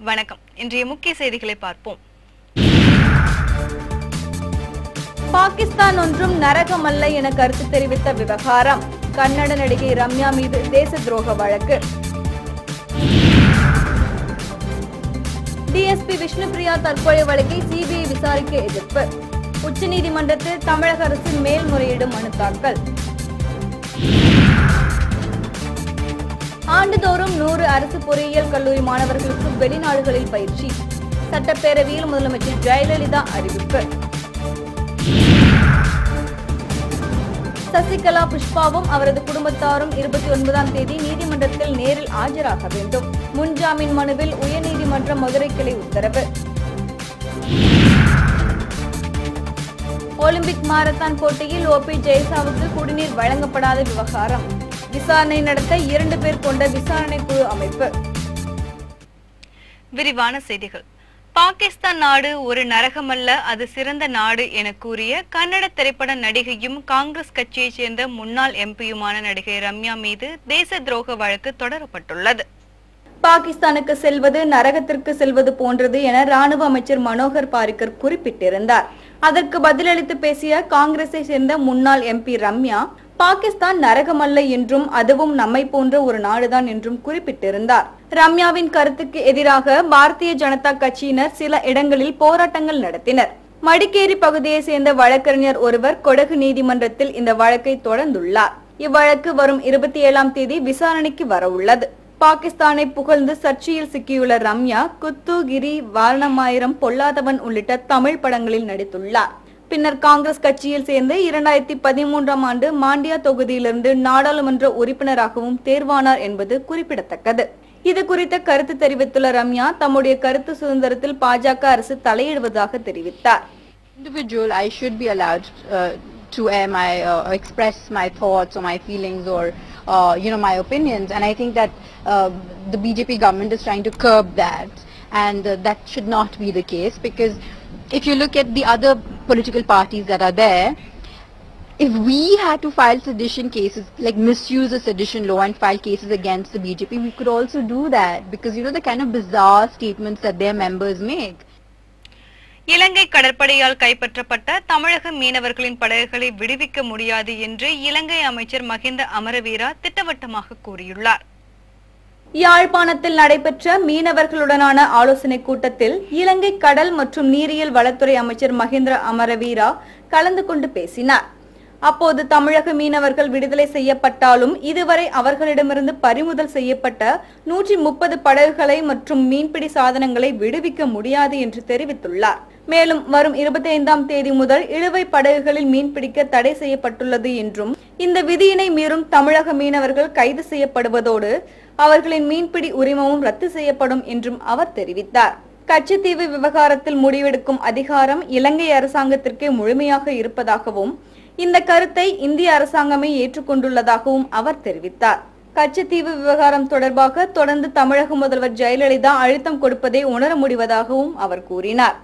வணக்கம் இன்றைய முக்கிய செய்திகளை பார்ப்போம் பாகிஸ்தான் ஒன்றும் நரகமல்ல என கருத்து தெரிவித்த விவகாரம் கன்னட நடிகை ரம்யா மீது தேச துரோக வழக்கு டிஎஸ்பி விஷ்ணுபிரியா தற்கொலை வழக்கை சிபிஐ விசாரிக்க எதிர்ப்பு உச்சநீதிமன்றத்தில் தமிழக அரசு மேல்முறையீடு மனு தாக்கல் ஆண்டுதோறும் நூறு அரசு பொறியியல் கல்லூரி மாணவர்களுக்கு வெளிநாடுகளில் பயிற்சி சட்டப்பேரவையில் முதலமைச்சர் ஜெயலலிதா அறிவிப்பு சசிகலா புஷ்பாவும் அவரது குடும்பத்தாரும் இருபத்தி ஒன்பதாம் தேதி நீதிமன்றத்தில் நேரில் ஆஜராக வேண்டும் முன்ஜாமீன் மனுவில் உயர்நீதிமன்ற மதுரை கிளை உத்தரவு ஒலிம்பிக் மாரத்தான் போட்டியில் ஓபி ஜெயசாவுக்கு குடிநீர் வழங்கப்படாத விவகாரம் விசாரணை நடத்த இரண்டு பேர் கொண்ட விசாரணை குழு அமைப்பு விரிவான செய்திகள் பாகிஸ்தான் நாடு ஒரு நரகமல்ல அது சிறந்த நாடு என கூறிய கன்னட திரைப்பட நடிகையும் காங்கிரஸ் கட்சியைச் சேர்ந்த முன்னாள் எம்பியுமான நடிகை ரம்யா மீது தேச துரோக வழக்கு தொடரப்பட்டுள்ளது பாகிஸ்தானுக்கு செல்வது நரகத்திற்கு செல்வது போன்றது என ராணுவ அமைச்சர் மனோகர் பாரிக்கர் குறிப்பிட்டிருந்தார் அதற்கு பதிலளித்து பேசிய காங்கிரஸை சேர்ந்த முன்னாள் எம்பி ரம்யா பாகிஸ்தான் நரகமல்ல என்றும் அதுவும் நம்மை போன்ற ஒரு நாடுதான் என்றும் குறிப்பிட்டிருந்தார் ரம்யாவின் கருத்துக்கு எதிராக பாரதிய ஜனதா கட்சியினர் சில இடங்களில் போராட்டங்கள் நடத்தினர் மடிக்கேரி பகுதியை சேர்ந்த வழக்கறிஞர் ஒருவர் கொடகு நீதிமன்றத்தில் இந்த வழக்கை தொடர்ந்துள்ளார் இவ்வழக்கு வரும் இருபத்தி ஏழாம் தேதி விசாரணைக்கு வர உள்ளது பாகிஸ்தானை புகழ்ந்து சர்ச்சையில் சிக்கியுள்ள ரம்யா குத்து கிரி வாரணமாயிரம் பொல்லாதவன் உள்ளிட்ட தமிழ் படங்களில் நடித்துள்ளார் பின்னர் காங்கிரஸ் கட்சியில் சேர்ந்து இரண்டாயிரத்தி பதிமூன்றாம் ஆண்டு மாண்டியா தொகுதியிலிருந்து நாடாளுமன்ற உறுப்பினராகவும் தேர்வானார் என்பது குறிப்பிடத்தக்கது இது குறித்த கருத்து தெரிவித்துள்ள ரம்யா தம்முடைய கருத்து சுதந்திரத்தில் பாஜக அரசு தலையிடுவதாக தெரிவித்தார் individual, I should be allowed uh, to air my, uh, express my thoughts or my feelings or, uh, you know, my opinions. And I think that uh, the BJP government is trying to curb that. And uh, that should not be the case because if you look at the other political parties that are there, if we had to file sedition cases, like misuse the sedition law and file cases against the BJP, we could also do that because, you know, the kind of bizarre statements that their members make. இலங்கை கடற்படையால் கைப்பற்றப்பட்ட தமிழக மீனவர்களின் படகுகளை விடுவிக்க முடியாது என்று இலங்கை அமைச்சர் மகிந்த அமரவீரா திட்டவட்டமாக கூறியுள்ளார் யாழ்ப்பாணத்தில் நடைபெற்ற மீனவர்களுடனான ஆலோசனை கூட்டத்தில் இலங்கை கடல் மற்றும் நீரியல் வளத்துறை அமைச்சர் மகேந்திர அமரவீரா கலந்து கொண்டு பேசினார் அப்போது தமிழக மீனவர்கள் விடுதலை செய்யப்பட்டாலும் இதுவரை அவர்களிடமிருந்து பறிமுதல் செய்யப்பட்ட நூற்றி முப்பது படகுகளை மற்றும் மீன்பிடி சாதனங்களை விடுவிக்க முடியாது என்று தெரிவித்துள்ளார் மேலும் வரும் இருபத்தி ஐந்தாம் தேதி முதல் இழுவை படகுகளில் மீன்பிடிக்க தடை செய்யப்பட்டுள்ளது என்றும் இந்த விதியினை மீறும் தமிழக மீனவர்கள் கைது செய்யப்படுவதோடு அவர்களின் மீன்பிடி உரிமமும் ரத்து செய்யப்படும் என்றும் அவர் தெரிவித்தார் கச்சத்தீவு விவகாரத்தில் முடிவெடுக்கும் அதிகாரம் இலங்கை அரசாங்கத்திற்கே முழுமையாக இருப்பதாகவும் இந்த கருத்தை இந்திய அரசாங்கமே ஏற்றுக்கொண்டுள்ளதாகவும் அவர் தெரிவித்தார் கச்சத்தீவு விவகாரம் தொடர்பாக தொடர்ந்து தமிழக முதல்வர் ஜெயலலிதா அழுத்தம் கொடுப்பதை உணர முடிவதாகவும் அவர் கூறினார்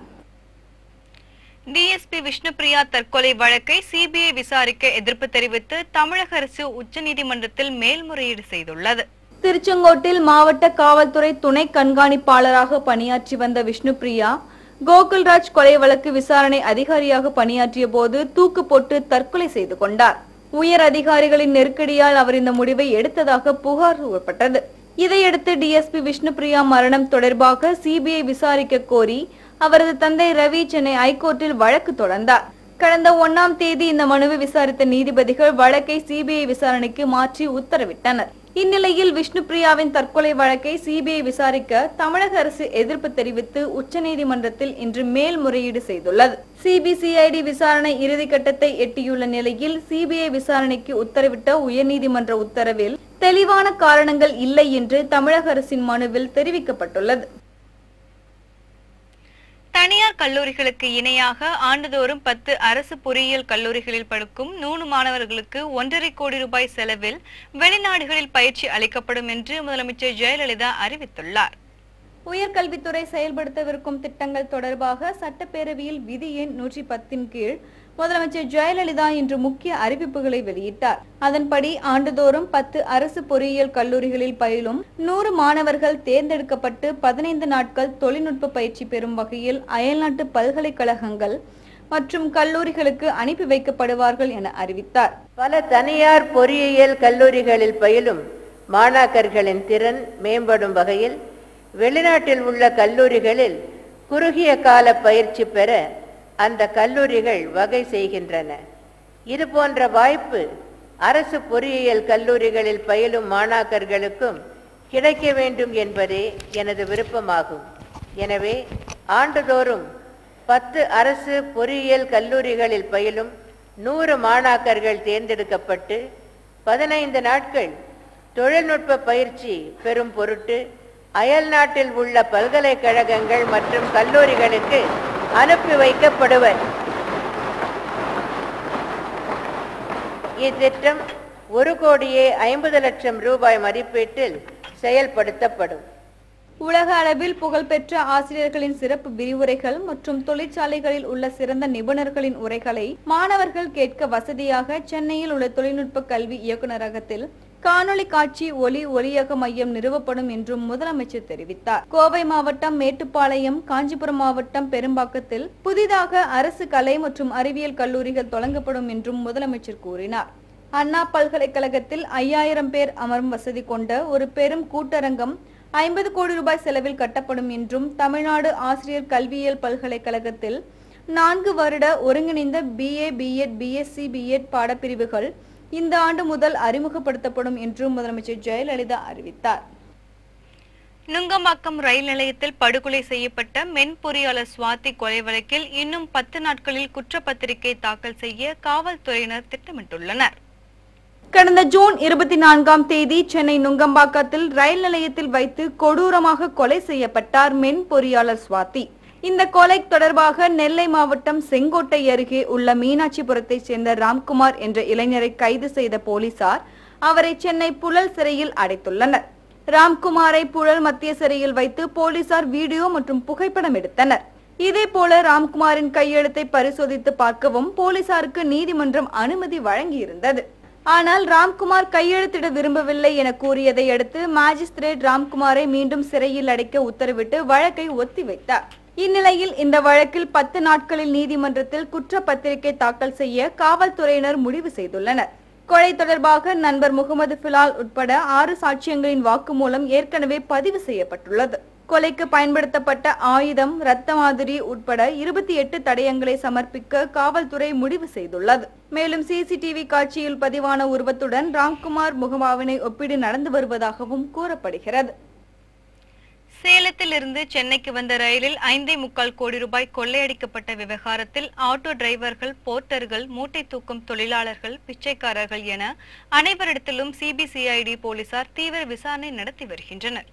டிஎஸ்பி விஷ்ணுபிரியா தற்கொலை வழக்கை சிபிஐ விசாரிக்க எதிர்ப்பு தெரிவித்து தமிழக அரசு உச்சநீதிமன்றத்தில் மேல்முறையீடு செய்துள்ளது திருச்செங்கோட்டில் மாவட்ட காவல்துறை துணை கண்காணிப்பாளராக பணியாற்றி வந்த விஷ்ணுபிரியா கோகுல்ராஜ் கொலை வழக்கு விசாரணை அதிகாரியாக பணியாற்றிய போது தூக்கு போட்டு தற்கொலை செய்து கொண்டார் உயர் அதிகாரிகளின் நெருக்கடியால் அவர் இந்த முடிவை எடுத்ததாக புகார் கூறப்பட்டது இதையடுத்து டிஎஸ்பி விஷ்ணுபிரியா மரணம் தொடர்பாக சிபிஐ விசாரிக்க கோரி அவரது தந்தை ரவி சென்னை ஐகோர்ட்டில் வழக்கு தொடர்ந்தார் கடந்த ஒன்னாம் தேதி இந்த மனுவை விசாரித்த நீதிபதிகள் வழக்கை சிபிஐ விசாரணைக்கு மாற்றி உத்தரவிட்டனர் இந்நிலையில் விஷ்ணுபிரியாவின் தற்கொலை வழக்கை சிபிஐ விசாரிக்க தமிழக அரசு எதிர்ப்பு தெரிவித்து உச்சநீதிமன்றத்தில் இன்று மேல்முறையீடு செய்துள்ளது சிபிசிஐடி விசாரணை இறுதிக்கட்டத்தை எட்டியுள்ள நிலையில் சிபிஐ விசாரணைக்கு உத்தரவிட்ட உயர்நீதிமன்ற உத்தரவில் தெளிவான காரணங்கள் இல்லை என்று தமிழக அரசின் மனுவில் தெரிவிக்கப்பட்டுள்ளது தனியார் கல்லூரிகளுக்கு இணையாக ஆண்டுதோறும் பத்து அரசு பொறியியல் கல்லூரிகளில் படிக்கும் நூறு மாணவர்களுக்கு ஒன்றரை கோடி ரூபாய் செலவில் வெளிநாடுகளில் பயிற்சி அளிக்கப்படும் என்று முதலமைச்சர் ஜெயலலிதா அறிவித்துள்ளார் உயர்கல்வித்துறை செயல்படுத்தவிருக்கும் திட்டங்கள் தொடர்பாக சட்டப்பேரவையில் விதி எண் நூற்றி பத்தின் கீழ் முதலமைச்சர் ஜெயலலிதா இன்று முக்கிய அறிவிப்புகளை வெளியிட்டார் அதன்படி ஆண்டுதோறும் பத்து அரசு பொறியியல் கல்லூரிகளில் பயிலும் நூறு மாணவர்கள் தேர்ந்தெடுக்கப்பட்டு பதினைந்து நாட்கள் தொழில்நுட்ப பயிற்சி பெறும் வகையில் அயல்நாட்டு பல்கலைக்கழகங்கள் மற்றும் கல்லூரிகளுக்கு அனுப்பி வைக்கப்படுவார்கள் என அறிவித்தார் பல தனியார் பொறியியல் கல்லூரிகளில் பயிலும் மாணாக்கர்களின் திறன் மேம்படும் வகையில் வெளிநாட்டில் உள்ள கல்லூரிகளில் குறுகிய கால பயிற்சி பெற அந்த கல்லூரிகள் வகை செய்கின்றன இது போன்ற வாய்ப்பு அரசு பொறியியல் கல்லூரிகளில் பயிலும் மாணாக்கர்களுக்கும் கிடைக்க வேண்டும் என்பதே எனது விருப்பமாகும் எனவே ஆண்டுதோறும் பத்து அரசு பொறியியல் கல்லூரிகளில் பயிலும் நூறு மாணாக்கர்கள் தேர்ந்தெடுக்கப்பட்டு பதினைந்து நாட்கள் தொழில்நுட்ப பயிற்சி பெறும் பொருட்டு அயல் நாட்டில் உள்ள பல்கலைக்கழகங்கள் மற்றும் கல்லூரிகளுக்கு அனுப்பி வைக்கப்படுவர் இத்திட்டம் ஒரு கோடியே ஐம்பது லட்சம் ரூபாய் மதிப்பீட்டில் செயல்படுத்தப்படும் உலக அளவில் புகழ்பெற்ற ஆசிரியர்களின் சிறப்பு விரிவுரைகள் மற்றும் தொழிற்சாலைகளில் உள்ள சிறந்த நிபுணர்களின் உரைகளை மாணவர்கள் கேட்க வசதியாக சென்னையில் உள்ள தொழில்நுட்ப கல்வி இயக்குநரகத்தில் காணொளி காட்சி ஒலி ஒலியக மையம் நிறுவப்படும் என்றும் முதலமைச்சர் தெரிவித்தார் கோவை மாவட்டம் மேட்டுப்பாளையம் காஞ்சிபுரம் மாவட்டம் பெரும்பாக்கத்தில் புதிதாக அரசு கலை மற்றும் அறிவியல் கல்லூரிகள் தொடங்கப்படும் என்றும் முதலமைச்சர் கூறினார் அண்ணா பல்கலைக்கழகத்தில் ஐயாயிரம் பேர் அமரும் வசதி கொண்ட ஒரு பெரும் கூட்டரங்கம் ஐம்பது கோடி ரூபாய் செலவில் கட்டப்படும் என்றும் தமிழ்நாடு ஆசிரியர் கல்வியியல் பல்கலைக்கழகத்தில் நான்கு வருட ஒருங்கிணைந்த பிஏ பிஎட் பிஎஸ்சி பிஎட் பாடப்பிரிவுகள் இந்த ஆண்டு முதல் அறிமுகப்படுத்தப்படும் என்றும் முதலமைச்சர் ஜெயலலிதா அறிவித்தார் நுங்கம்பாக்கம் ரயில் நிலையத்தில் படுகொலை செய்யப்பட்ட மென் பொறியாளர் சுவாதி கொலை வழக்கில் இன்னும் பத்து நாட்களில் குற்றப்பத்திரிகை தாக்கல் செய்ய காவல்துறையினர் திட்டமிட்டுள்ளனர் கடந்த ஜூன் இருபத்தி நான்காம் தேதி சென்னை நுங்கம்பாக்கத்தில் ரயில் நிலையத்தில் வைத்து கொடூரமாக கொலை செய்யப்பட்டார் மென் பொறியாளர் சுவாதி இந்த கொலை தொடர்பாக நெல்லை மாவட்டம் செங்கோட்டை அருகே உள்ள மீனாட்சிபுரத்தைச் சேர்ந்த ராம்குமார் என்ற இளைஞரை கைது செய்த போலீசார் அவரை சென்னை புழல் சிறையில் அடைத்துள்ளனர் ராம்குமாரை புழல் மத்திய சிறையில் வைத்து போலீசார் வீடியோ மற்றும் புகைப்படம் எடுத்தனர் இதே போல ராம்குமாரின் கையெழுத்தை பரிசோதித்து பார்க்கவும் போலீசாருக்கு நீதிமன்றம் அனுமதி வழங்கியிருந்தது ஆனால் ராம்குமார் கையெழுத்திட விரும்பவில்லை என கூறியதை அடுத்து மாஜிஸ்திரேட் ராம்குமாரை மீண்டும் சிறையில் அடைக்க உத்தரவிட்டு வழக்கை ஒத்திவைத்தார் இந்நிலையில் இந்த வழக்கில் பத்து நாட்களில் நீதிமன்றத்தில் குற்றப்பத்திரிகை தாக்கல் செய்ய காவல்துறையினர் முடிவு செய்துள்ளனர் கொலை தொடர்பாக நண்பர் முகமது பிலால் உட்பட ஆறு சாட்சியங்களின் வாக்குமூலம் ஏற்கனவே பதிவு செய்யப்பட்டுள்ளது கொலைக்கு பயன்படுத்தப்பட்ட ஆயுதம் இரத்த மாதிரி உட்பட இருபத்தி எட்டு தடயங்களை சமர்ப்பிக்க காவல்துறை முடிவு செய்துள்ளது மேலும் சிசிடிவி காட்சியில் பதிவான உருவத்துடன் ராம்குமார் முகமாவினை ஒப்பீடு நடந்து வருவதாகவும் கூறப்படுகிறது சேலத்தில் இருந்து சென்னைக்கு வந்த ரயிலில் ஐந்தே முக்கால் கோடி ரூபாய் கொள்ளையடிக்கப்பட்ட விவகாரத்தில் ஆட்டோ டிரைவர்கள் போர்ட்டர்கள் மூட்டை தூக்கும் தொழிலாளர்கள் பிச்சைக்காரர்கள் என அனைவரிடத்திலும் சிபிசிஐடி போலீசார் தீவிர விசாரணை நடத்தி வருகின்றனர்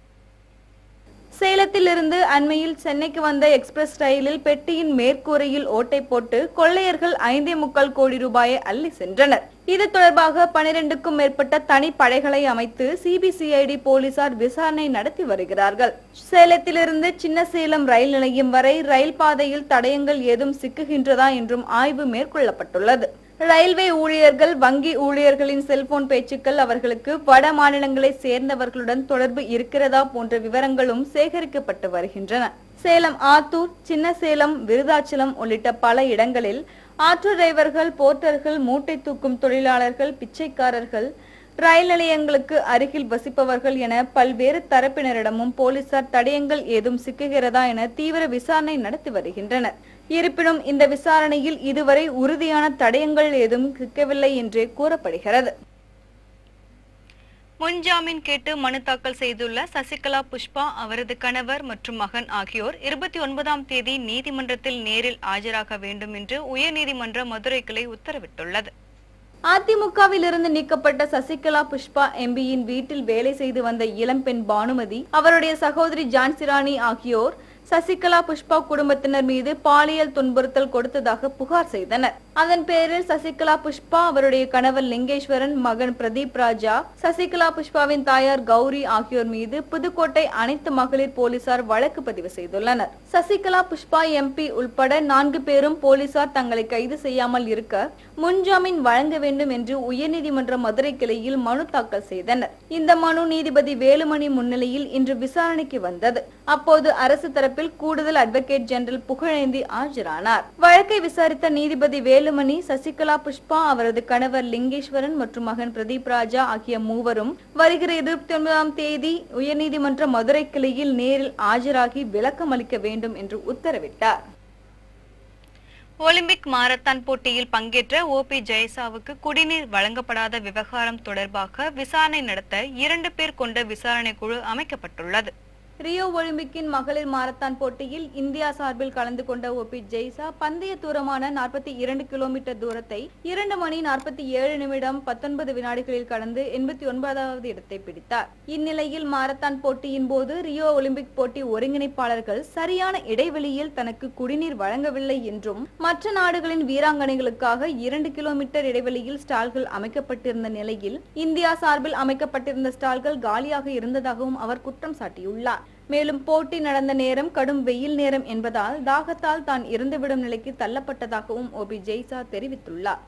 சேலத்தில் இருந்து அண்மையில் சென்னைக்கு வந்த எக்ஸ்பிரஸ் ரயிலில் பெட்டியின் மேற்கூரையில் ஓட்டை போட்டு கொள்ளையர்கள் ஐந்தே முக்கால் கோடி ரூபாயை அள்ளி சென்றனர் இது தொடர்பாக பனிரெண்டுக்கும் மேற்பட்ட தனி படைகளை அமைத்து சிபிசிஐடி போலீசார் விசாரணை நடத்தி வருகிறார்கள் சேலத்திலிருந்து சின்ன சேலம் ரயில் நிலையம் வரை ரயில் பாதையில் தடயங்கள் ஏதும் சிக்குகின்றதா என்றும் ஆய்வு மேற்கொள்ளப்பட்டுள்ளது ரயில்வே ஊழியர்கள் வங்கி ஊழியர்களின் செல்போன் பேச்சுக்கள் அவர்களுக்கு வட மாநிலங்களை சேர்ந்தவர்களுடன் தொடர்பு இருக்கிறதா போன்ற விவரங்களும் சேகரிக்கப்பட்டு வருகின்றன சேலம் ஆத்தூர் சின்ன சேலம் விருதாச்சலம் உள்ளிட்ட பல இடங்களில் ஆட்டோ டிரைவர்கள் போர்ட்டர்கள் மூட்டை தூக்கும் தொழிலாளர்கள் பிச்சைக்காரர்கள் ரயில் நிலையங்களுக்கு அருகில் வசிப்பவர்கள் என பல்வேறு தரப்பினரிடமும் போலீசார் தடயங்கள் ஏதும் சிக்குகிறதா என தீவிர விசாரணை நடத்தி வருகின்றனர் இருப்பினும் இந்த விசாரணையில் இதுவரை உறுதியான தடயங்கள் ஏதும் சிக்கவில்லை என்றே கூறப்படுகிறது முன்ஜாமீன் கேட்டு மனு தாக்கல் செய்துள்ள சசிகலா புஷ்பா அவரது கணவர் மற்றும் மகன் ஆகியோர் இருபத்தி ஒன்பதாம் தேதி நீதிமன்றத்தில் நேரில் ஆஜராக வேண்டும் என்று உயர்நீதிமன்ற மதுரை கிளை உத்தரவிட்டுள்ளது அதிமுகவில் இருந்து நீக்கப்பட்ட சசிகலா புஷ்பா எம்பியின் வீட்டில் வேலை செய்து வந்த இளம்பெண் பானுமதி அவருடைய சகோதரி ஜான்சிராணி ஆகியோர் சசிகலா புஷ்பா குடும்பத்தினர் மீது பாலியல் துன்புறுத்தல் கொடுத்ததாக புகார் செய்தனர் அதன் பேரில் சசிகலா புஷ்பா அவருடைய கணவர் லிங்கேஸ்வரன் மகன் பிரதீப் ராஜா சசிகலா புஷ்பாவின் தாயார் கௌரி ஆகியோர் மீது புதுக்கோட்டை அனைத்து மகளிர் போலீசார் வழக்கு பதிவு செய்துள்ளனர் சசிகலா புஷ்பா எம்பி உள்பட நான்கு பேரும் போலீசார் தங்களை கைது செய்யாமல் இருக்க முன்ஜாமீன் வழங்க வேண்டும் என்று உயர்நீதிமன்ற மதுரை கிளையில் மனு தாக்கல் செய்தனர் இந்த மனு நீதிபதி வேலுமணி முன்னிலையில் இன்று விசாரணைக்கு வந்தது அப்போது அரசு தரப்பில் கூடுதல் அட்வொகேட் ஜெனரல் புகழேந்தி ஆஜரானார் வழக்கை விசாரித்த நீதிபதி வேலுமணி சசிகலா புஷ்பா அவரது கணவர் லிங்கேஸ்வரன் மற்றும் மகன் பிரதீப் ராஜா ஆகிய மூவரும் வருகிற இருபத்தி ஒன்பதாம் தேதி உயர்நீதிமன்ற மதுரை கிளையில் நேரில் ஆஜராகி விளக்கம் அளிக்க வேண்டும் என்று உத்தரவிட்டார் ஒலிம்பிக் மாரத்தான் போட்டியில் பங்கேற்ற ஓபி ஜெயசாவுக்கு குடிநீர் வழங்கப்படாத விவகாரம் தொடர்பாக விசாரணை நடத்த இரண்டு பேர் கொண்ட விசாரணை குழு அமைக்கப்பட்டுள்ளது ரியோ ஒலிம்பிக்கின் மகளிர் மாரத்தான் போட்டியில் இந்தியா சார்பில் கலந்து கொண்ட ஓபி ஜெய்சா பந்தய தூரமான நாற்பத்தி இரண்டு கிலோமீட்டர் தூரத்தை இரண்டு மணி நாற்பத்தி ஏழு நிமிடம் பத்தொன்பது வினாடிகளில் கடந்து எண்பத்தி ஒன்பதாவது இடத்தை பிடித்தார் இந்நிலையில் மாரத்தான் போட்டியின் போது ரியோ ஒலிம்பிக் போட்டி ஒருங்கிணைப்பாளர்கள் சரியான இடைவெளியில் தனக்கு குடிநீர் வழங்கவில்லை என்றும் மற்ற நாடுகளின் வீராங்கனைகளுக்காக இரண்டு கிலோமீட்டர் இடைவெளியில் ஸ்டால்கள் அமைக்கப்பட்டிருந்த நிலையில் இந்தியா சார்பில் அமைக்கப்பட்டிருந்த ஸ்டால்கள் காலியாக இருந்ததாகவும் அவர் குற்றம் சாட்டியுள்ளார் மேலும் போட்டி நடந்த நேரம் கடும் வெயில் நேரம் என்பதால் தாகத்தால் தான் இறந்துவிடும் நிலைக்கு தள்ளப்பட்டதாகவும் ஓபி ஜெய்சா தெரிவித்துள்ளார்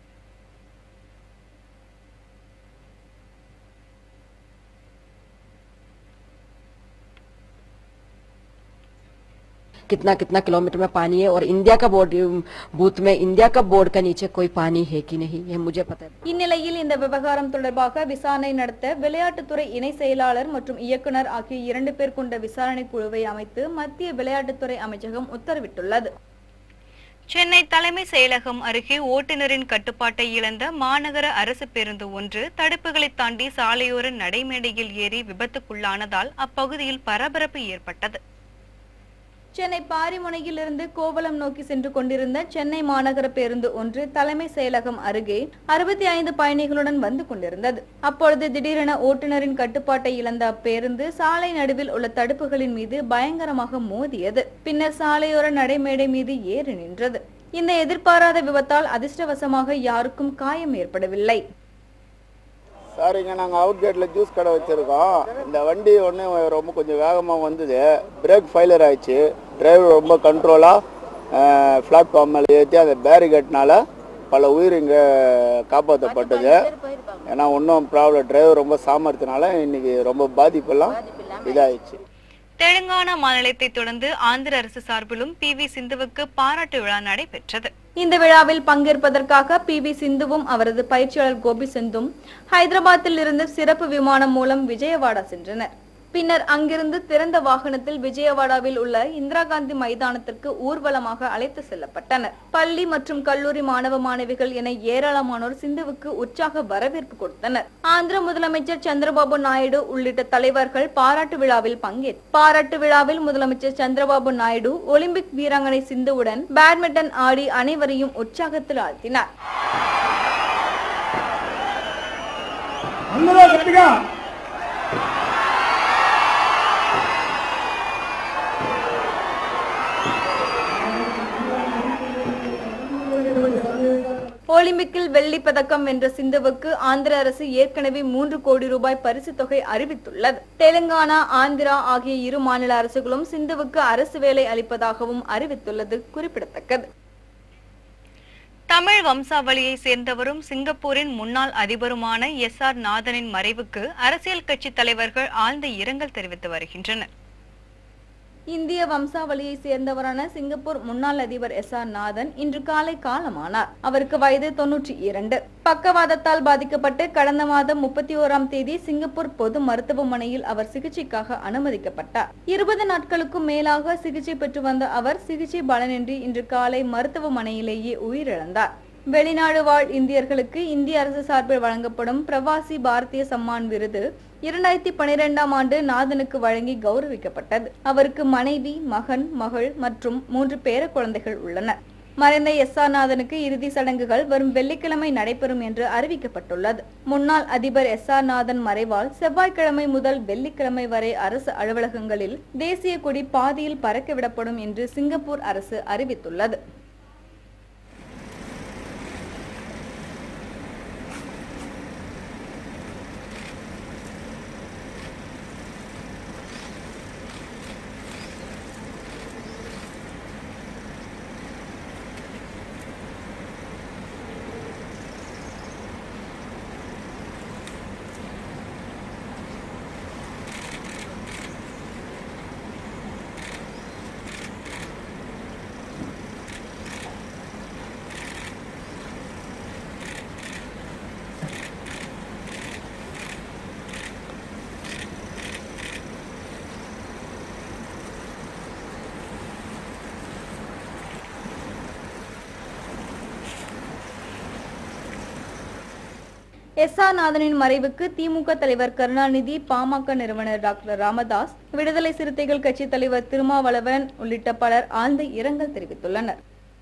कितना कितना किलोमीटर में पानी है और इंडिया का बोर्ड बूथ में इंडिया का बोर्ड का नीचे कोई पानी है कि नहीं ये मुझे पता है இந்நிலையில் இந்த விவகாரம் தொடர்பாக விசாரணை நடத்த விளையாட்டுத்துறை இணை செயலாளர் மற்றும் இயக்குனர் ஆகிய இரண்டு பேர் கொண்ட விசாரணை குழுவை அமைத்து மத்திய விளையாட்டுத்துறை அமைச்சகம் உத்தரவிட்டுள்ளது சென்னை தலைமை செயலகம் அருகே ஓட்டுநரின் கட்டுப்பாட்டை இழந்த மாநகர அரசு பேருந்து ஒன்று தடுப்புகளை தாண்டி சாலையோர நடைமேடையில் ஏறி விபத்துக்குள்ளானதால் அப்பகுதியில் பரபரப்பு ஏற்பட்டது சென்னை பாரிமுனையில் இருந்து கோவளம் நோக்கி சென்று கொண்டிருந்த சென்னை மாநகர பேருந்து ஒன்று தலைமை செயலகம் அருகே அறுபத்தி ஐந்து பயணிகளுடன் வந்து கொண்டிருந்தது அப்பொழுது திடீரென ஓட்டுநரின் கட்டுப்பாட்டை இழந்த அப்பேருந்து சாலை நடுவில் உள்ள தடுப்புகளின் மீது பயங்கரமாக மோதியது பின்னர் சாலையோர நடைமேடை மீது ஏறி நின்றது இந்த எதிர்பாராத விபத்தால் அதிர்ஷ்டவசமாக யாருக்கும் காயம் ஏற்படவில்லை சார் இங்கே நாங்கள் அவுட் கேட்டில் ஜூஸ் கடை வச்சுருக்கோம் இந்த வண்டி ஒன்று ரொம்ப கொஞ்சம் வேகமாக வந்தது பிரேக் ஃபெயிலியர் ஆயிடுச்சு டிரைவர் ரொம்ப கண்ட்ரோலாக பிளாட்ஃபார்ம் மேலே ஏற்றி அந்த பேரிகேட்னால பல உயிர் இங்கே காப்பாற்றப்பட்டது ஏன்னா ஒன்றும் ப்ராப்ளம் டிரைவர் ரொம்ப சாமர்த்தினால இன்னைக்கு ரொம்ப பாதிப்பெல்லாம் இதாயிடுச்சு தெலுங்கானா மாநிலத்தை தொடர்ந்து ஆந்திர அரசு சார்பிலும் பி வி சிந்துவுக்கு பாராட்டு விழா நடைபெற்றது இந்த விழாவில் பங்கேற்பதற்காக பி வி சிந்துவும் அவரது பயிற்சியாளர் கோபி சிந்தும் ஹைதராபாத்தில் இருந்து சிறப்பு விமானம் மூலம் விஜயவாடா சென்றனர் பின்னர் அங்கிருந்து திறந்த வாகனத்தில் விஜயவாடாவில் உள்ள இந்திரா காந்தி மைதானத்திற்கு ஊர்வலமாக அழைத்து செல்லப்பட்டனர் பள்ளி மற்றும் கல்லூரி மாணவ மாணவிகள் என ஏராளமானோர் சிந்துவுக்கு உற்சாக வரவேற்பு கொடுத்தனர் ஆந்திர முதலமைச்சர் சந்திரபாபு நாயுடு உள்ளிட்ட தலைவர்கள் பாராட்டு விழாவில் பங்கேற்று பாராட்டு விழாவில் முதலமைச்சர் சந்திரபாபு நாயுடு ஒலிம்பிக் வீராங்கனை சிந்துவுடன் பேட்மிண்டன் ஆடி அனைவரையும் உற்சாகத்தில் ஆழ்த்தினார் అందరూ గట్టిగా ஒலிம்பிக்கில் வெள்ளி பதக்கம் வென்ற சிந்துவுக்கு ஆந்திர அரசு ஏற்கனவே மூன்று கோடி ரூபாய் பரிசு தொகை அறிவித்துள்ளது தெலுங்கானா ஆந்திரா ஆகிய இரு மாநில அரசுகளும் சிந்துவுக்கு அரசு வேலை அளிப்பதாகவும் அறிவித்துள்ளது குறிப்பிடத்தக்கது தமிழ் வம்சாவளியை சேர்ந்தவரும் சிங்கப்பூரின் முன்னாள் அதிபருமான எஸ் ஆர் நாதனின் மறைவுக்கு அரசியல் கட்சி தலைவர்கள் ஆழ்ந்த இரங்கல் தெரிவித்து வருகின்றனர் இந்திய வம்சாவளியை சேர்ந்தவரான சிங்கப்பூர் முன்னாள் அதிபர் எஸ் ஆர் நாதன் இன்று காலை காலமானார் அவருக்கு வயது தொன்னூற்றி இரண்டு பக்கவாதத்தால் பாதிக்கப்பட்டு கடந்த மாதம் முப்பத்தி ஓராம் தேதி சிங்கப்பூர் பொது மருத்துவமனையில் அவர் சிகிச்சைக்காக அனுமதிக்கப்பட்டார் இருபது நாட்களுக்கும் மேலாக சிகிச்சை பெற்று வந்த அவர் சிகிச்சை பலனின்றி இன்று காலை மருத்துவமனையிலேயே உயிரிழந்தார் வெளிநாடு வாழ் இந்தியர்களுக்கு இந்திய அரசு சார்பில் வழங்கப்படும் பிரவாசி பாரதிய சம்மான் விருது இரண்டாயிரத்தி பனிரெண்டாம் ஆண்டு நாதனுக்கு வழங்கி கௌரவிக்கப்பட்டது அவருக்கு மனைவி மகன் மகள் மற்றும் மூன்று பேர குழந்தைகள் உள்ளனர் மறைந்த எஸ் ஆர் நாதனுக்கு இறுதி சடங்குகள் வரும் வெள்ளிக்கிழமை நடைபெறும் என்று அறிவிக்கப்பட்டுள்ளது முன்னாள் அதிபர் எஸ் ஆர் நாதன் மறைவால் செவ்வாய்க்கிழமை முதல் வெள்ளிக்கிழமை வரை அரசு அலுவலகங்களில் தேசிய கொடி பாதியில் பறக்கவிடப்படும் என்று சிங்கப்பூர் அரசு அறிவித்துள்ளது எஸ் ஆர் நாதனின் மறைவுக்கு திமுக தலைவர் கருணாநிதி பாமக நிறுவனர் டாக்டர் ராமதாஸ் விடுதலை சிறுத்தைகள் கட்சி தலைவர் திருமாவளவன் உள்ளிட்ட பலர் ஆழ்ந்த இரங்கல் தெரிவித்துள்ளனர்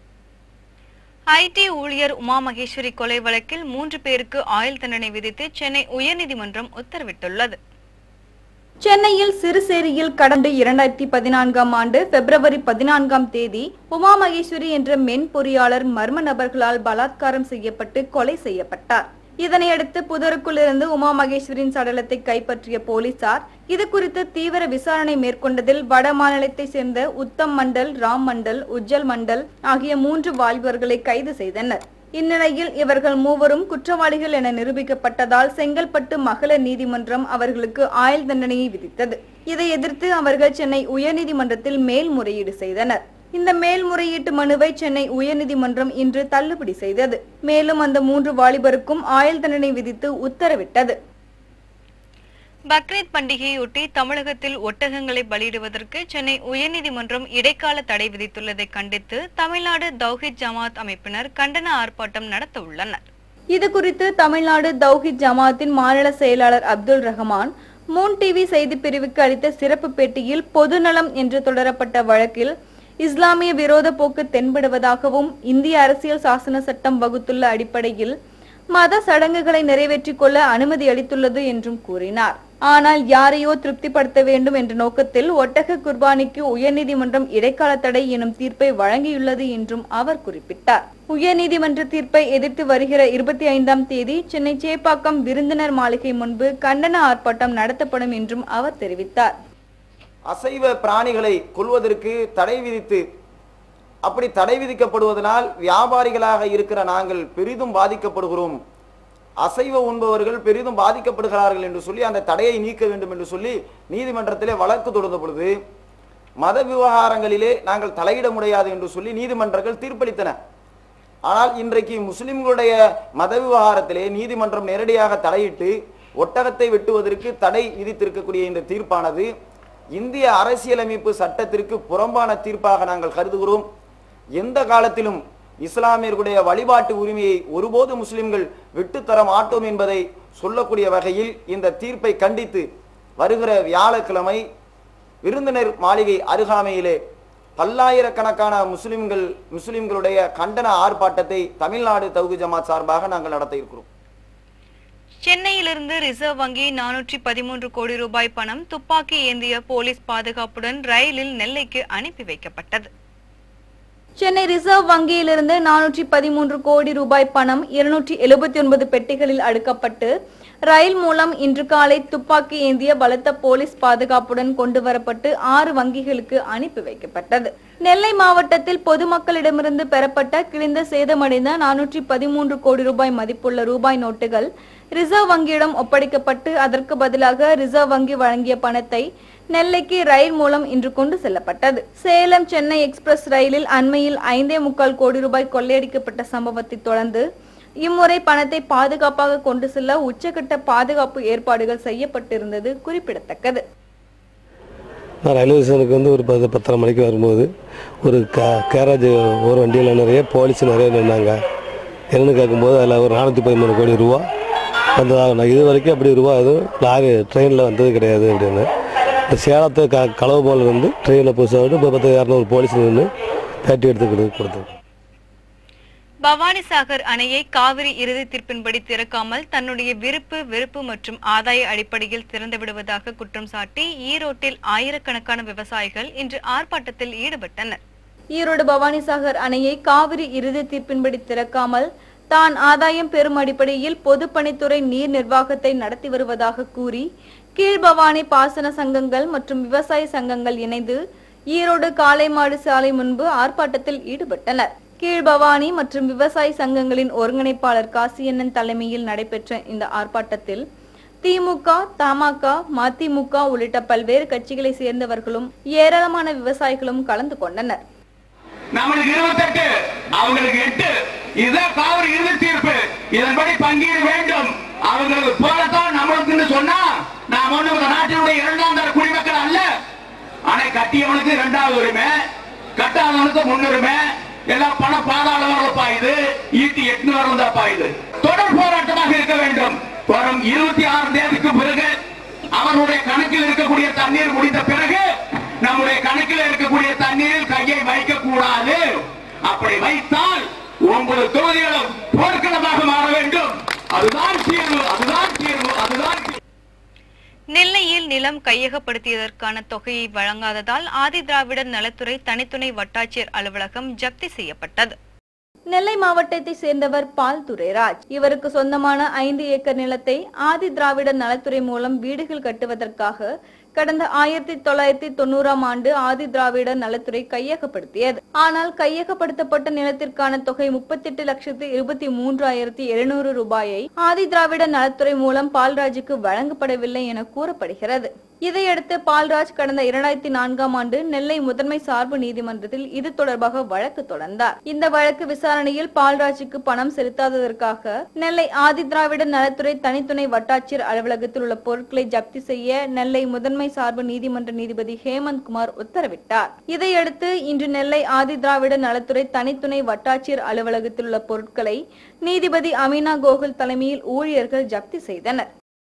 ஐடி ஊழியர் உமா மகேஸ்வரி கொலை வழக்கில் மூன்று பேருக்கு ஆயுள் தண்டனை விதித்து சென்னை உயர்நீதிமன்றம் உத்தரவிட்டுள்ளது சென்னையில் சிறுசேரியில் கடந்த இரண்டாயிரத்தி பதினான்காம் ஆண்டு பிப்ரவரி பதினான்காம் தேதி உமா மகேஸ்வரி என்ற மென் பொறியாளர் மர்ம நபர்களால் பலாத்காரம் செய்யப்பட்டு கொலை செய்யப்பட்டார் இதனையடுத்து புதருக்குள் இருந்து உமா மகேஸ்வரியின் சடலத்தை கைப்பற்றிய போலீசார் இது குறித்து தீவிர விசாரணை மேற்கொண்டதில் வட மாநிலத்தைச் சேர்ந்த உத்தம் மண்டல் ராம் மண்டல் உஜ்ஜல் மண்டல் ஆகிய மூன்று வாலிபர்களை கைது செய்தனர் இந்நிலையில் இவர்கள் மூவரும் குற்றவாளிகள் என நிரூபிக்கப்பட்டதால் செங்கல்பட்டு மகளிர் நீதிமன்றம் அவர்களுக்கு ஆயுள் தண்டனையை விதித்தது இதை எதிர்த்து அவர்கள் சென்னை உயர்நீதிமன்றத்தில் மேல்முறையீடு செய்தனர் இந்த மேல்முறையீட்டு மனுவை சென்னை உயர்நீதிமன்றம் இன்று தள்ளுபடி செய்தது மேலும் அந்த மூன்று வாலிபருக்கும் ஆயுள் தண்டனை விதித்து உத்தரவிட்டது பக்ரீத் பண்டிகையொட்டி தமிழகத்தில் ஒட்டகங்களை பலியிடுவதற்கு சென்னை உயர்நீதிமன்றம் இடைக்கால தடை விதித்துள்ளதை கண்டித்து தமிழ்நாடு தௌஹித் ஜமாத் அமைப்பினர் கண்டன ஆர்ப்பாட்டம் நடத்த உள்ளனர் இது குறித்து தமிழ்நாடு தௌஹித் ஜமாத்தின் மாநில செயலாளர் அப்துல் ரஹமான் மூன் டிவி செய்தி பிரிவுக்கு அளித்த சிறப்பு பேட்டியில் பொதுநலம் என்று தொடரப்பட்ட வழக்கில் இஸ்லாமிய விரோத போக்கு தென்படுவதாகவும் இந்திய அரசியல் சாசன சட்டம் வகுத்துள்ள அடிப்படையில் மத சடங்குகளை நிறைவேற்றிக் கொள்ள அனுமதி அளித்துள்ளது என்றும் கூறினார் ஆனால் யாரையோ திருப்திப்படுத்த வேண்டும் என்ற நோக்கத்தில் ஒட்டக குர்பானிக்கு உயர்நீதிமன்றம் இடைக்கால தடை எனும் தீர்ப்பை வழங்கியுள்ளது என்றும் அவர் குறிப்பிட்டார் உயர்நீதிமன்ற தீர்ப்பை எதிர்த்து வருகிற இருபத்தி ஐந்தாம் தேதி சென்னை சேப்பாக்கம் விருந்தினர் மாளிகை முன்பு கண்டன ஆர்ப்பாட்டம் நடத்தப்படும் என்றும் அவர் தெரிவித்தார் அசைவ பிராணிகளை கொல்வதற்கு தடை விதித்து அப்படி தடை விதிக்கப்படுவதனால் வியாபாரிகளாக இருக்கிற நாங்கள் பெரிதும் பாதிக்கப்படுகிறோம் அசைவ உண்பவர்கள் பெரிதும் பாதிக்கப்படுகிறார்கள் என்று சொல்லி அந்த தடையை நீக்க வேண்டும் என்று சொல்லி நீதிமன்றத்திலே வழக்கு தொடர்ந்த பொழுது மத விவகாரங்களிலே நாங்கள் தலையிட முடியாது என்று சொல்லி நீதிமன்றங்கள் தீர்ப்பளித்தன ஆனால் இன்றைக்கு முஸ்லிம்களுடைய மத விவகாரத்திலே நீதிமன்றம் நேரடியாக தலையிட்டு ஒட்டகத்தை வெட்டுவதற்கு தடை விதித்திருக்கக்கூடிய இந்த தீர்ப்பானது இந்திய அரசியலமைப்பு சட்டத்திற்கு புறம்பான தீர்ப்பாக நாங்கள் கருதுகிறோம் எந்த காலத்திலும் இஸ்லாமியர்களுடைய வழிபாட்டு உரிமையை ஒருபோது முஸ்லிம்கள் விட்டுத்தர மாட்டோம் என்பதை சொல்லக்கூடிய வகையில் இந்த தீர்ப்பை கண்டித்து வருகிற வியாழக்கிழமை விருந்தினர் மாளிகை அருகாமையிலே பல்லாயிரக்கணக்கான முஸ்லிம்கள் முஸ்லிம்களுடைய கண்டன ஆர்ப்பாட்டத்தை தமிழ்நாடு தௌகு ஜமாத் சார்பாக நாங்கள் நடத்த இருக்கிறோம் சென்னையிலிருந்து ரிசர்வ் வங்கி நானூற்றி பதிமூன்று கோடி ரூபாய் பணம் துப்பாக்கி ஏந்திய போலீஸ் பாதுகாப்புடன் ரயிலில் நெல்லைக்கு அனுப்பி வைக்கப்பட்டது சென்னை ரிசர்வ் வங்கியிலிருந்து நானூற்றி பதிமூன்று கோடி ரூபாய் பணம் இருநூற்றி எழுபத்தி ஒன்பது பெட்டிகளில் அடுக்கப்பட்டு ரயில் மூலம் இன்று காலை துப்பாக்கி ஏந்திய பலத்த போலீஸ் பாதுகாப்புடன் கொண்டு வரப்பட்டு ஆறு வங்கிகளுக்கு அனுப்பி வைக்கப்பட்டது நெல்லை மாவட்டத்தில் பொதுமக்களிடமிருந்து பெறப்பட்ட கிழிந்த சேதமடைந்த நானூற்றி பதிமூன்று கோடி ரூபாய் மதிப்புள்ள ரூபாய் நோட்டுகள் ரிசர்வ் வங்கியிடம் ஒப்படைக்கப்பட்டு அதற்கு பதிலாக ரிசர்வ் வங்கி வழங்கிய பணத்தை நெல்லைக்கு ரயில் மூலம் இன்று கொண்டு செல்லப்பட்டது சேலம் சென்னை எக்ஸ்பிரஸ் ரயிலில் அண்மையில் ஐந்தே முக்கால் கோடி ரூபாய் கொள்ளையடிக்கப்பட்ட சம்பவத்தை தொடர்ந்து இம்முறை பணத்தை பாதுகாப்பாக கொண்டு செல்ல உச்சகட்ட பாதுகாப்பு ஏற்பாடுகள் செய்யப்பட்டிருந்தது குறிப்பிடத்தக்கது நான் ரயில்வே ஸ்டேஷனுக்கு வந்து ஒரு பத்து பத்தரை மணிக்கு வரும்போது ஒரு கே கேரேஜ் ஒரு வண்டியில் நிறைய போலீஸ் நிறைய நின்னாங்க என்னன்னு கேட்கும்போது அதில் ஒரு நானூற்றி பதிமூணு கோடி ரூபா வந்ததாக நான் இது வரைக்கும் அப்படி ரூபா எதுவும் லாரி ட்ரெயினில் வந்தது கிடையாது அப்படின்னு இந்த சேலத்தை க களவு போல் வந்து ட்ரெயினில் புதுசாக இப்போ பத்து இரநூறு போலீஸ் நின்று பேட்டி எடுத்துக்கிட்டு கொடுத்தோம் பவானிசாகர் அணையை காவிரி இறுதி தீர்ப்பின்படி திறக்காமல் தன்னுடைய விருப்பு வெறுப்பு மற்றும் ஆதாய அடிப்படையில் திறந்து விடுவதாக குற்றம் சாட்டி ஈரோட்டில் ஆயிரக்கணக்கான விவசாயிகள் இன்று ஆர்ப்பாட்டத்தில் ஈடுபட்டனர் ஈரோடு பவானிசாகர் அணையை காவிரி இறுதி தீர்ப்பின்படி திறக்காமல் தான் ஆதாயம் பெறும் அடிப்படையில் பொதுப்பணித்துறை நீர் நிர்வாகத்தை நடத்தி வருவதாக கூறி கீழ்பவானி பாசன சங்கங்கள் மற்றும் விவசாய சங்கங்கள் இணைந்து ஈரோடு காளைமாடு சாலை முன்பு ஆர்ப்பாட்டத்தில் ஈடுபட்டனர் கீழ்பவானி மற்றும் விவசாய சங்கங்களின் ஒருங்கிணைப்பாளர் காசியண்ணன் தலைமையில் நடைபெற்ற இந்த ஆர்ப்பாட்டத்தில் திமுக தமாக மதிமுக உள்ளிட்ட பல்வேறு கட்சிகளை சேர்ந்தவர்களும் ஏராளமான விவசாயிகளும் கலந்து கொண்டனர் நம்மளுக்கு இருபத்தெட்டு அவங்களுக்கு எட்டு இதுதான் காவிரி இறுதி தீர்ப்பு இதன்படி பங்கீடு வேண்டும் அவங்களுக்கு போலத்தான் நம்மளுக்கு சொன்னா நாம் ஒண்ணு இந்த நாட்டினுடைய இரண்டாம் தர குடிமக்கள் அல்ல அணை கட்டியவனுக்கு இரண்டாவது உரிமை கட்டாதவனுக்கு முன்னுரிமை எல்லாம் பண பாதாள வரல பாயுது ஈட்டி எட்டு வரல தான் பாயுது தொடர் போராட்டமாக இருக்க வேண்டும் வரும் இருபத்தி ஆறு தேதிக்கு பிறகு அவனுடைய கணக்கில் இருக்கக்கூடிய தண்ணீர் முடிந்த பிறகு நம்முடைய கணக்கில் இருக்கக்கூடிய தண்ணீரில் கையை வைக்க கூடாது அப்படி வைத்தால் ஒன்பது தொகுதிகளும் போர்க்களமாக மாற வேண்டும் அதுதான் தீர்வு அதுதான் தீர்வு அதுதான் தீர்வு நெல்லையில் நிலம் கையகப்படுத்தியதற்கான தொகையை வழங்காததால் ஆதிதிராவிடர் நலத்துறை தனித்துணை வட்டாட்சியர் அலுவலகம் ஜப்தி செய்யப்பட்டது நெல்லை மாவட்டத்தை சேர்ந்தவர் பால் துரைராஜ் இவருக்கு சொந்தமான ஐந்து ஏக்கர் நிலத்தை ஆதி திராவிடர் நலத்துறை மூலம் வீடுகள் கட்டுவதற்காக கடந்த ஆயிரத்தி தொள்ளாயிரத்தி தொண்ணூறாம் ஆண்டு ஆதி திராவிடர் நலத்துறை கையகப்படுத்தியது ஆனால் கையகப்படுத்தப்பட்ட நிலத்திற்கான தொகை முப்பத்தெட்டு லட்சத்து இருபத்தி மூன்றாயிரத்தி எழுநூறு ரூபாயை ஆதி திராவிடர் நலத்துறை மூலம் பால்ராஜுக்கு வழங்கப்படவில்லை என கூறப்படுகிறது இதையடுத்து பால்ராஜ் கடந்த இரண்டாயிரத்தி நான்காம் ஆண்டு நெல்லை முதன்மை சார்பு நீதிமன்றத்தில் இது தொடர்பாக வழக்கு தொடர்ந்தார் இந்த வழக்கு விசாரணையில் பால்ராஜுக்கு பணம் செலுத்தாததற்காக நெல்லை ஆதிதிராவிட நலத்துறை தனித்துணை வட்டாட்சியர் அலுவலகத்தில் உள்ள பொருட்களை ஜப்தி செய்ய நெல்லை முதன்மை சார்பு நீதிமன்ற நீதிபதி ஹேமந்த் குமார் உத்தரவிட்டார் இதையடுத்து இன்று நெல்லை ஆதிதிராவிட நலத்துறை தனித்துணை வட்டாட்சியர் அலுவலகத்தில் உள்ள பொருட்களை நீதிபதி அமீனா கோகுல் தலைமையில் ஊழியர்கள் ஜப்தி செய்தனர்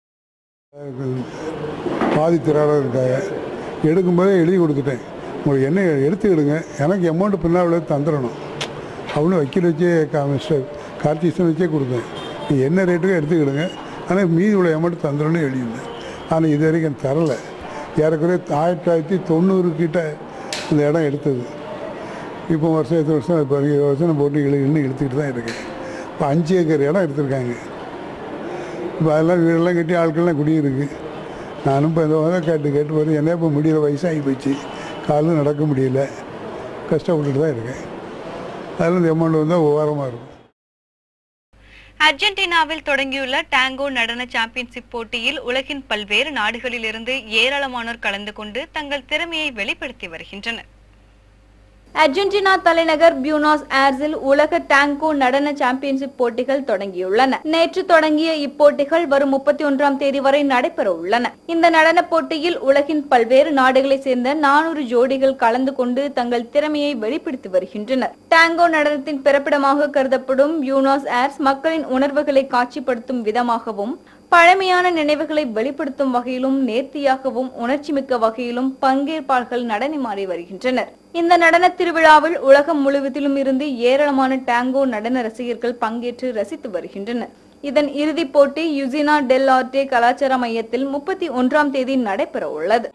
பாதி திராடாக இருக்காங்க எடுக்கும்போதே எழுதி கொடுத்துட்டேன் உங்களுக்கு என்ன எடுத்துக்கிடுங்க எனக்கு அமௌண்ட்டு பின்னால் தந்துடணும் அவனு வக்கீல் வச்சே கா மிஸ்டர் கார்த்திசன் வச்சே கொடுத்தேன் நீ என்ன ரேட்டுக்கு எடுத்துக்கிடுங்க ஆனால் மீதி உள்ள அமௌண்ட் தந்துடணும்னு எழுதியிருந்தேன் ஆனால் இது வரைக்கும் தரலை ஏறக்குறைய ஆயிரத்தி தொள்ளாயிரத்தி தொண்ணூறு கிட்ட இந்த இடம் எடுத்தது இப்போ வருஷம் எத்தனை வருஷம் இப்போ இருபது வருஷம் நான் போட்டு இழு இன்னும் எடுத்துக்கிட்டு தான் இருக்கேன் இப்போ அஞ்சு ஏக்கர் இடம் எடுத்திருக்காங்க இப்போ அதெல்லாம் வீடெல்லாம் கட்டி ஆட்கள்லாம் குடியிருக்கு நானும் இப்போ இந்த மாதிரி கேட்டு கேட்டு போகிறேன் என்ன இப்போ முடியல வயசாகி போச்சு காலும் நடக்க முடியல கஷ்டப்பட்டுட்டு தான் இருக்கேன் அதில் இந்த அமௌண்ட் வந்தால் ஓரமாக இருக்கும் அர்ஜென்டினாவில் தொடங்கியுள்ள டாங்கோ நடன சாம்பியன்ஷிப் போட்டியில் உலகின் பல்வேறு நாடுகளிலிருந்து ஏராளமானோர் கலந்து கொண்டு தங்கள் திறமையை வெளிப்படுத்தி வருகின்றனர் அர்ஜென்டினா தலைநகர் பியூனாஸ் ஏர்ஸில் உலக டாங்கோ நடன சாம்பியன்ஷிப் போட்டிகள் தொடங்கியுள்ளன நேற்று தொடங்கிய இப்போட்டிகள் வரும் முப்பத்தி ஒன்றாம் தேதி வரை நடைபெற உள்ளன இந்த நடன போட்டியில் உலகின் பல்வேறு நாடுகளைச் சேர்ந்த நானூறு ஜோடிகள் கலந்து கொண்டு தங்கள் திறமையை வெளிப்படுத்தி வருகின்றனர் டாங்கோ நடனத்தின் பிறப்பிடமாக கருதப்படும் பியூனாஸ் ஏர்ஸ் மக்களின் உணர்வுகளை காட்சிப்படுத்தும் விதமாகவும் பழமையான நினைவுகளை வெளிப்படுத்தும் வகையிலும் நேர்த்தியாகவும் உணர்ச்சிமிக்க வகையிலும் பங்கேற்பாளர்கள் நடனமாடி வருகின்றனர் இந்த நடன திருவிழாவில் உலகம் முழுவதிலும் இருந்து ஏராளமான டாங்கோ நடன ரசிகர்கள் பங்கேற்று ரசித்து வருகின்றனர் இதன் இறுதிப் போட்டி யுசினா டெல் ஆர்டே கலாச்சார மையத்தில் முப்பத்தி ஒன்றாம் தேதி நடைபெற உள்ளது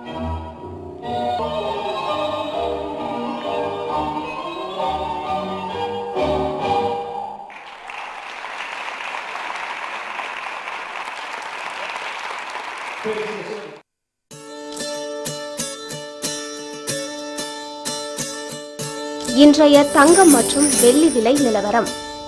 இன்றைய தங்கம் மற்றும் வெள்ளி விலை நிலவரம்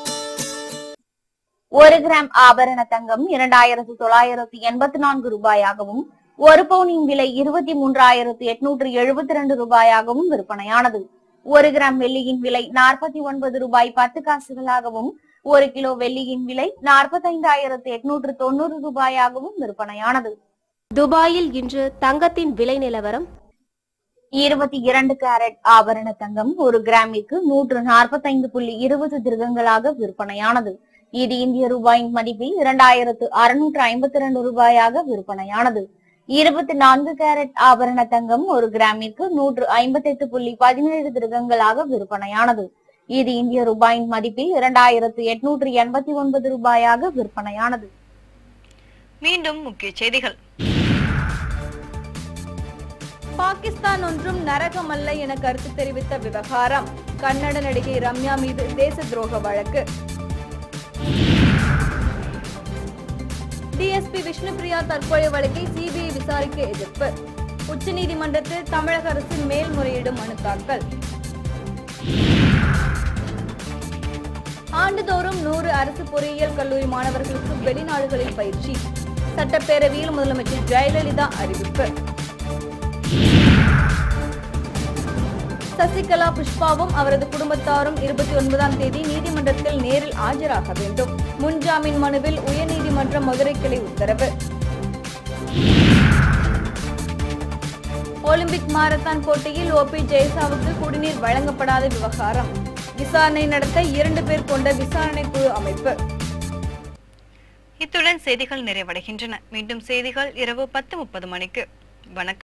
ஒரு கிராம் ஆபரண தங்கம் இரண்டாயிரத்து தொள்ளாயிரத்து எண்பத்தி நான்கு ரூபாயாகவும் ஒரு பவுனின் விலை இருபத்தி மூன்றாயிரத்து எட்நூற்று எழுபத்தி ரெண்டு ரூபாயாகவும் விற்பனையானது ஒரு கிராம் வெள்ளியின் விலை நாற்பத்தி ஒன்பது ரூபாய் பத்து காசுகளாகவும் ஒரு கிலோ வெள்ளியின் விலை நாற்பத்தைந்தாயிரத்து எட்நூற்று தொண்ணூறு ரூபாயாகவும் விற்பனையானது துபாயில் இன்று தங்கத்தின் விலை நிலவரம் இருபத்தி இரண்டு கேரட் ஆபரண தங்கம் ஒரு கிராமிற்கு நூற்று நாற்பத்தைந்து புள்ளி இருபது திருகங்களாக விற்பனையானது இது இந்திய ரூபாயின் மதிப்பில் இரண்டாயிரத்து அறுநூற்று ஐம்பத்தி இரண்டு ரூபாயாக விற்பனையானது இருபத்தி நான்கு கேரட் ஆபரண தங்கம் ஒரு கிராமிற்கு நூற்று ஐம்பத்தி எட்டு புள்ளி பதினேழு திருகங்களாக விற்பனையானது இது இந்திய ரூபாயின் மதிப்பில் இரண்டாயிரத்து எட்நூற்று எண்பத்தி ஒன்பது ரூபாயாக விற்பனையானது மீண்டும் முக்கிய செய்திகள் பாகிஸ்தான் ஒன்றும் நரகமல்ல என கருத்து தெரிவித்த விவகாரம் கன்னட நடிகை ரம்யா மீது தேச துரோக வழக்கு டிஎஸ்பி விஷ்ணுபிரியா தற்கொலை வழக்கை சிபிஐ விசாரிக்க எதிர்ப்பு உச்சநீதிமன்றத்தில் தமிழக அரசு மேல்முறையீடு மனு தாக்கல் ஆண்டுதோறும் நூறு அரசு பொறியியல் கல்லூரி மாணவர்களுக்கு வெளிநாடுகளில் பயிற்சி சட்டப்பேரவையில் முதலமைச்சர் ஜெயலலிதா அறிவிப்பு சசிகலா புஷ்பாவும் அவரது குடும்பத்தாரும் இருபத்தி ஒன்பதாம் தேதி நீதிமன்றத்தில் நேரில் ஆஜராக வேண்டும் முன்ஜாமீன் மனுவில் உயர்நீதிமன்ற மதுரை கிளை உத்தரவு ஒலிம்பிக் மாரத்தான் போட்டியில் ஓபி ஜெயசாவுக்கு குடிநீர் வழங்கப்படாத விவகாரம் விசாரணை நடத்த இரண்டு பேர் கொண்ட விசாரணை குழு அமைப்பு இத்துடன் செய்திகள் நிறைவடைகின்றன மீண்டும் செய்திகள் இரவு பத்து முப்பது மணிக்கு வணக்கம்